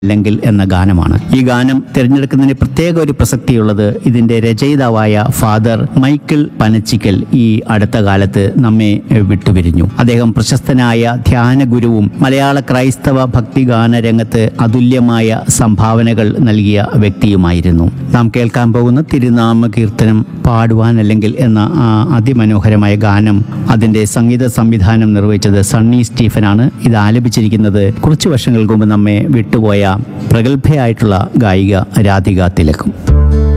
അല്ലെങ്കിൽ എന്ന ഗാനമാണ് ഈ ഗാനം തിരഞ്ഞെടുക്കുന്നതിന് പ്രത്യേക ഒരു പ്രസക്തിയുള്ളത് ഇതിന്റെ രചയിതാവായ ഫാദർ മൈക്കിൾ പനച്ചിക്കൽ ഈ അടുത്ത കാലത്ത് നമ്മെ എഹ്, വിട്ടുപിരിഞ്ഞു അദ്ദേഹം പ്രശസ്തനായ ധ്യാന ഗുരുവും മലയാള ക്രൈസ്തവ ഭക്തിഗാന രംഗത്ത് അതുല്യമായ സംഭാവനകൾ നൽകിയ വ്യക്തിയുമായിരുന്നു നാം കേൾക്കാൻ പോകുന്ന തിരുനാമ കീർത്തനം പാടുവാൻ അല്ലെങ്കിൽ എന്ന ആ അതിമനോഹരമായ ഗാനം അതിന്റെ സംഗീത സംവിധാനം നിർവഹിച്ചത് സണ്ണി സ്റ്റീഫനാണ് ഇത് ആലപിച്ചിരിക്കുന്നത് കുറച്ചു വർഷങ്ങൾക്ക് മുമ്പ് നമ്മെ വിട്ടുപോയ പ്രഗത്ഭയായിട്ടുള്ള ഗായിക രാധിക തിലക്കും